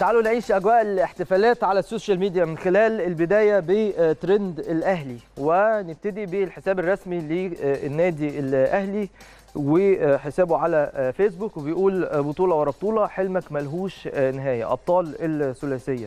تعالوا نعيش اجواء الاحتفالات على السوشيال ميديا من خلال البدايه بترند الاهلي ونبتدي بالحساب الرسمي للنادي الاهلي وحسابه على فيسبوك وبيقول بطوله ورا بطوله حلمك ملهوش نهايه ابطال الثلاثيه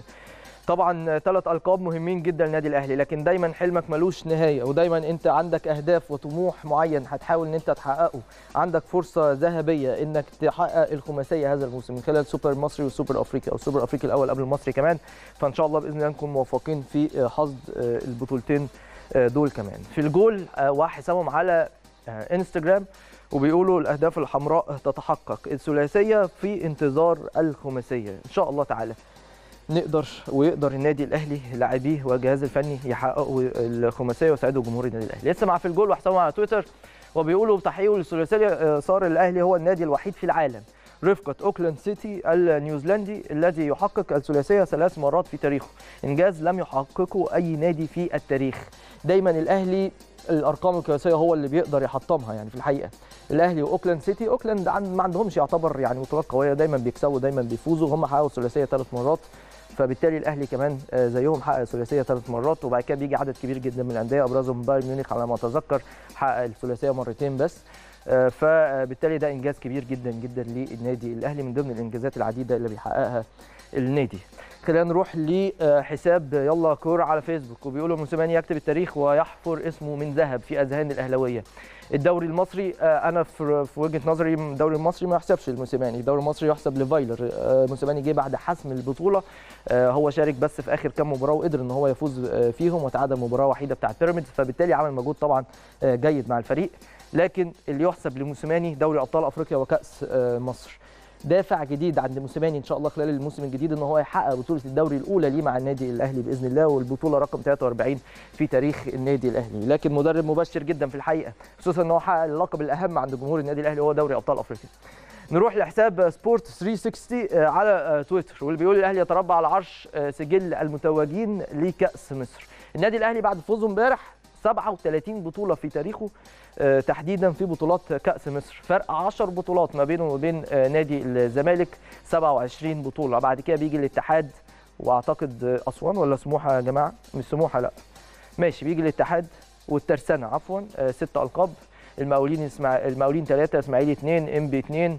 طبعا ثلاث القاب مهمين جدا للنادي الاهلي لكن دايما حلمك ملوش نهايه ودايما انت عندك اهداف وطموح معين هتحاول ان انت تحققه عندك فرصه ذهبيه انك تحقق الخماسيه هذا الموسم من خلال سوبر مصري والسوبر افريقي او السوبر الافريقي الاول قبل المصري كمان فان شاء الله باذن الله نكون موفقين في حصد البطولتين دول كمان في الجول وحسابهم على انستجرام وبيقولوا الاهداف الحمراء تتحقق الثلاثيه في انتظار الخماسيه ان شاء الله تعالى نقدر ويقدر النادي الاهلي لاعبيه والجهاز الفني يحققوا الخماسيه ويساعدوا جمهور النادي الاهلي لسه مع في الجول وحسابهم على تويتر وبيقولوا تحقيق الثلاثيه صار الاهلي هو النادي الوحيد في العالم رفقة أوكلاند سيتي النيوزيلندي الذي يحقق الثلاثية ثلاث مرات في تاريخه إنجاز لم يحققه أي نادي في التاريخ دايما الأهلي الارقام القياسيه هو اللي بيقدر يحطمها يعني في الحقيقه الاهلي واوكلاند سيتي اوكلاند عن ما عندهمش يعتبر يعني بطولات قويه دايما بيكسبوا دايما بيفوزوا هم حققوا الثلاثيه ثلاث مرات فبالتالي الاهلي كمان زيهم حقق الثلاثيه ثلاث مرات وبعد كده بيجي عدد كبير جدا من الانديه ابرزهم بايرن ميونخ على ما اتذكر حقق الثلاثيه مرتين بس فبالتالي ده انجاز كبير جدا جدا للنادي الاهلي من ضمن الانجازات العديده اللي بيحققها النادي خلينا نروح لحساب يلا كوره على فيسبوك وبيقولوا موسيماني يكتب التاريخ ويحفر اسمه من ذهب في اذهان الاهلاويه الدوري المصري انا في وجهه نظري الدوري المصري ما يحسبش لموسيماني الدوري المصري يحسب لفايلر موسيماني جه بعد حسم البطوله هو شارك بس في اخر كام مباراه وقدر ان هو يفوز فيهم وتعادل مباراه وحيده بتاعه بيراميدز فبالتالي عمل مجهود طبعا جيد مع الفريق لكن اللي يحسب لموسيماني دوري ابطال افريقيا وكاس مصر دافع جديد عند موسيماني ان شاء الله خلال الموسم الجديد ان هو يحقق بطوله الدوري الاولى ليه مع النادي الاهلي باذن الله والبطوله رقم 43 في تاريخ النادي الاهلي لكن مدرب مبشر جدا في الحقيقه خصوصا ان هو حقق اللقب الاهم عند جمهور النادي الاهلي هو دوري ابطال افريقيا نروح لحساب سبورت 360 على تويتر واللي بيقول الاهلي يتربع على عرش سجل المتوجين لكاس مصر النادي الاهلي بعد فوزه امبارح 37 بطولة في تاريخه تحديدا في بطولات كأس مصر فرق 10 بطولات ما بينه وبين نادي الزمالك 27 بطولة بعد كده بيجي الاتحاد واعتقد أسوان ولا سموحة يا جماعة مش سموحة لا ماشي بيجي الاتحاد والترسانة عفوا ست ألقاب المقاولين اسمع المقاولين ثلاثة اسماعيلي اثنين ام بي اثنين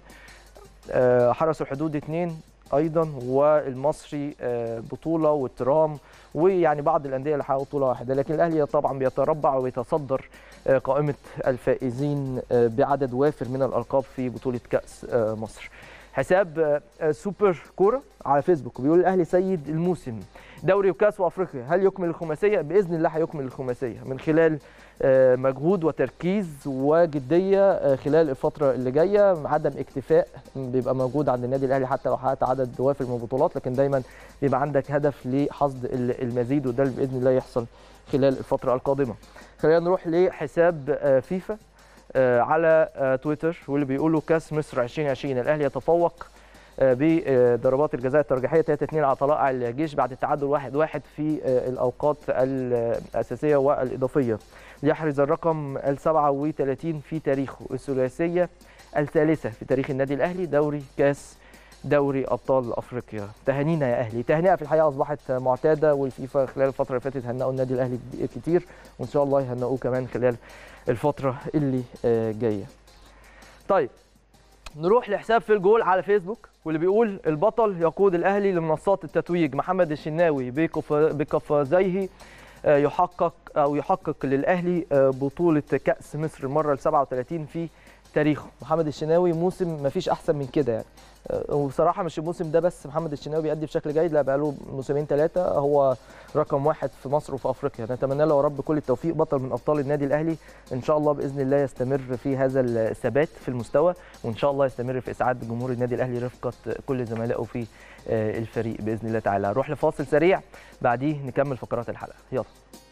حرس الحدود اثنين ايضا والمصري بطوله والترام ويعني بعض الانديه اللي حققوا بطوله واحده لكن الاهلي طبعا بيتربع ويتصدر قائمه الفائزين بعدد وافر من الالقاب في بطوله كاس مصر حساب سوبر كوره على فيسبوك بيقول الاهلي سيد الموسم دوري وكاس وافريقيا هل يكمل الخماسيه باذن الله هيكمل الخماسيه من خلال مجهود وتركيز وجديه خلال الفتره اللي جايه عدم اكتفاء بيبقى موجود عند النادي الاهلي حتى لو حققت عدد وافر من البطولات لكن دايما بيبقى عندك هدف لحصد المزيد وده باذن الله يحصل خلال الفتره القادمه خلينا نروح لحساب فيفا على تويتر واللي بيقولوا كاس مصر 2020 الاهلي يتفوق بضربات الجزاء الترجيحيه 3 2 على طلائع الجيش بعد التعادل 1 1 في الاوقات الاساسيه والاضافيه ليحرز الرقم ال 37 في تاريخه الثلاثيه الثالثه في تاريخ النادي الاهلي دوري كاس دوري ابطال افريقيا تهانينا يا اهلي تهنئه في الحقيقه اصبحت معتاده والفيفا خلال الفتره اللي فاتت هنأوا النادي الاهلي كتير وان شاء الله يهنئوه كمان خلال الفتره اللي جايه طيب نروح لحساب في الجول على فيسبوك واللي بيقول البطل يقود الاهلي لمنصات التتويج محمد الشناوي بقفازيه يحقق او يحقق للاهلي بطوله كاس مصر المره ال 37 في تاريخه محمد الشناوي موسم ما فيش احسن من كده يعني وبصراحه مش الموسم ده بس محمد الشناوي بيأدي بشكل جيد لا بقى له موسمين ثلاثه هو رقم واحد في مصر وفي افريقيا نتمنى له يا رب كل التوفيق بطل من ابطال النادي الاهلي ان شاء الله باذن الله يستمر في هذا الثبات في المستوى وان شاء الله يستمر في اسعاد جمهور النادي الاهلي رفقه كل زملائه في الفريق باذن الله تعالى نروح لفاصل سريع بعديه نكمل فقرات الحلقه يلا